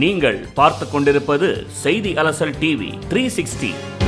நீங்கள் பார்த்து கொண்டிருப்பது செய்தி அலசல் டிவி த்ரீ சிக்ஸ்டி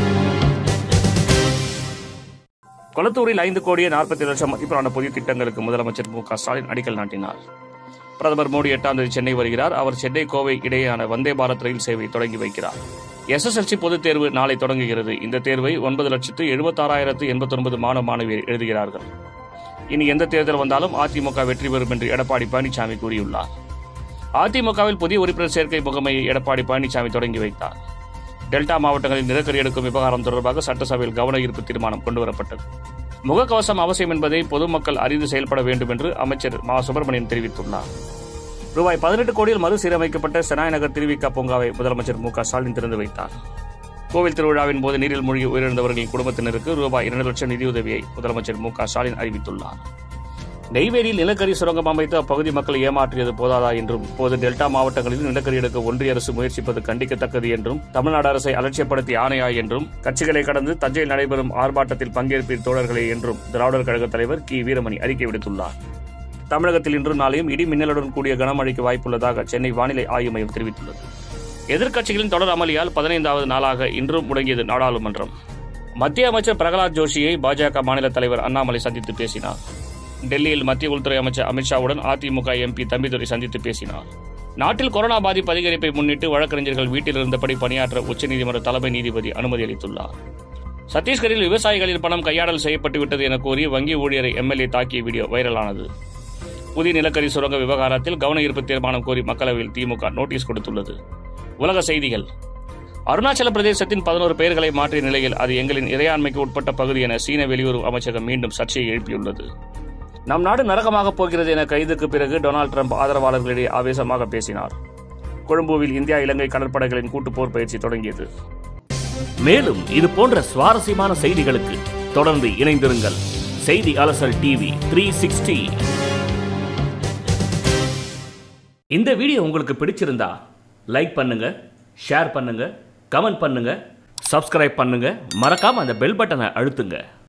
கொளத்தூரில் ஐந்து கோடியே நாற்பத்தி லட்சம் மதிப்பிலான புதிய திட்டங்களுக்கு முதலமைச்சர் மு க ஸ்டாலின் அடிக்கல் நாட்டினார் பிரதமர் மோடி எட்டாம் தேதி சென்னை வருகிறார் அவர் சென்னை கோவை இடையேயான வந்தே பாரத் ரயில் சேவை தொடங்கி வைக்கிறார் எஸ்எஸ்எல்சி பொதுத் தேர்வு நாளை தொடங்குகிறது இந்த தேர்வை ஒன்பது லட்சத்து எழுபத்தாறாயிரத்து எண்பத்தொன்பது மாணவ மாணவியர் எழுதுகிறார்கள் இனி எந்த தேர்தல் வந்தாலும் அதிமுக வெற்றி பெறும் என்று எடப்பாடி பழனிசாமி கூறியுள்ளார் அதிமுகவில் புதிய உறுப்பினர் சேர்க்கை முகமையை எடப்பாடி பழனிசாமி தொடங்கி வைத்தார் டெல்டா மாவட்டங்களில் நிலக்கரி எடுக்கும் விவகாரம் தொடர்பாக சட்டசபையில் கவன ஈர்ப்பு தீர்மானம் கொண்டுவரப்பட்டது முகக்கவசம் அவசியம் என்பதை பொதுமக்கள் அறிந்து செயல்பட வேண்டும் என்று அமைச்சர் மா சுப்பிரமணியன் தெரிவித்துள்ளார் ரூபாய் பதினெட்டு கோடியில் மறுசீரமைக்கப்பட்ட செனாய் நகர் திருவிக்கா பூங்காவை முதலமைச்சர் மு க ஸ்டாலின் திறந்து வைத்தார் கோவில் திருவிழாவின் போது நீரில் மூழ்கி உயிரிழந்தவர்களின் குடும்பத்தினருக்கு ரூபாய் இரண்டு லட்சம் நிதியுதவியை முதலமைச்சர் மு க ஸ்டாலின் அறிவித்துள்ளார் நெய்வேலியில் நிலக்கரி சுரங்கம் அமைத்து அப்பகுதி மக்களை ஏமாற்றியது போதாதா என்றும் இப்போது டெல்டா மாவட்டங்களில் நிலக்கரி எடுக்க ஒன்றிய அரசு முயற்சிப்பது கண்டிக்கத்தக்கது என்றும் தமிழ்நாடு அரசை அலட்சியப்படுத்தி ஆணையா என்றும் கட்சிகளை கடந்து தஞ்சையில் நடைபெறும் ஆர்ப்பாட்டத்தில் பங்கேற்பீர் தோழர்களே என்றும் திராவிடர் கழக தலைவர் கி வீரமணி அறிக்கை விடுத்துள்ளார் தமிழகத்தில் இன்றும் நாளையும் இடி மின்னலுடன் கூடிய கனமழைக்கு வாய்ப்புள்ளதாக சென்னை வானிலை ஆய்வு மையம் தெரிவித்துள்ளது எதிர்க்கட்சிகளின் தொடர் அமளியால் பதினைந்தாவது நாளாக இன்றும் முடங்கியது நாடாளுமன்றம் மத்திய அமைச்சர் பிரகலாத் ஜோஷியை பாஜக மாநில தலைவர் அண்ணாமலை சந்தித்து பேசினார் டெல்லியில் மத்திய உள்துறை அமைச்சர் அமித்ஷாவுடன் அதிமுக எம்பி தம்பிதுரை சந்தித்து பேசினார் நாட்டில் கொரோனா பாதிப்பு அதிகரிப்பை முன்னிட்டு வழக்கறிஞர்கள் வீட்டில் இருந்தபடி பணியாற்ற உச்சநீதிமன்ற தலைமை நீதிபதி அனுமதி அளித்துள்ளார் சத்தீஸ்கரில் விவசாயிகளின் பணம் கையாடல் செய்யப்பட்டு விட்டது என கூறி வங்கி ஊழியரை எம்எல்ஏ தாக்கிய வீடியோ வைரலானது புதிய நிலக்கரி சுரங்க விவகாரத்தில் கவன ஈர்ப்பு தீர்மானம் கோரி மக்களவையில் திமுக நோட்டீஸ் கொடுத்துள்ளது உலக செய்திகள் அருணாச்சல பிரதேசத்தின் பதினோரு பெயர்களை மாற்றிய நிலையில் அது எங்களின் இறையாண்மைக்கு உட்பட்ட பகுதி என சீன வெளியுறவு அமைச்சகம் மீண்டும் சர்ச்சையை எழுப்பியுள்ளது நம் நாடு நரகமாக போகிறது என கைதுக்கு பிறகு டொனால்டு ட்ரம்ப் ஆதரவாளர்களிடையே ஆவேசமாக பேசினார் கொழும்புவில் இந்தியா இலங்கை கடற்படைகளின் கூட்டுப்போர் பயிற்சி தொடங்கியது மேலும் இது போன்ற சுவாரஸ்யமான செய்திகளுக்கு தொடர்ந்து இணைந்திருங்கள் செய்தி அலசல் டிவி த்ரீ சிக்ஸ்டி இந்த வீடியோ உங்களுக்கு பிடிச்சிருந்தா லைக் பண்ணுங்க ஷேர் பண்ணுங்க கமெண்ட் பண்ணுங்க சப்ஸ்கிரைப் பண்ணுங்க மறக்காம அந்த பெல் பட்டனை அழுத்துங்க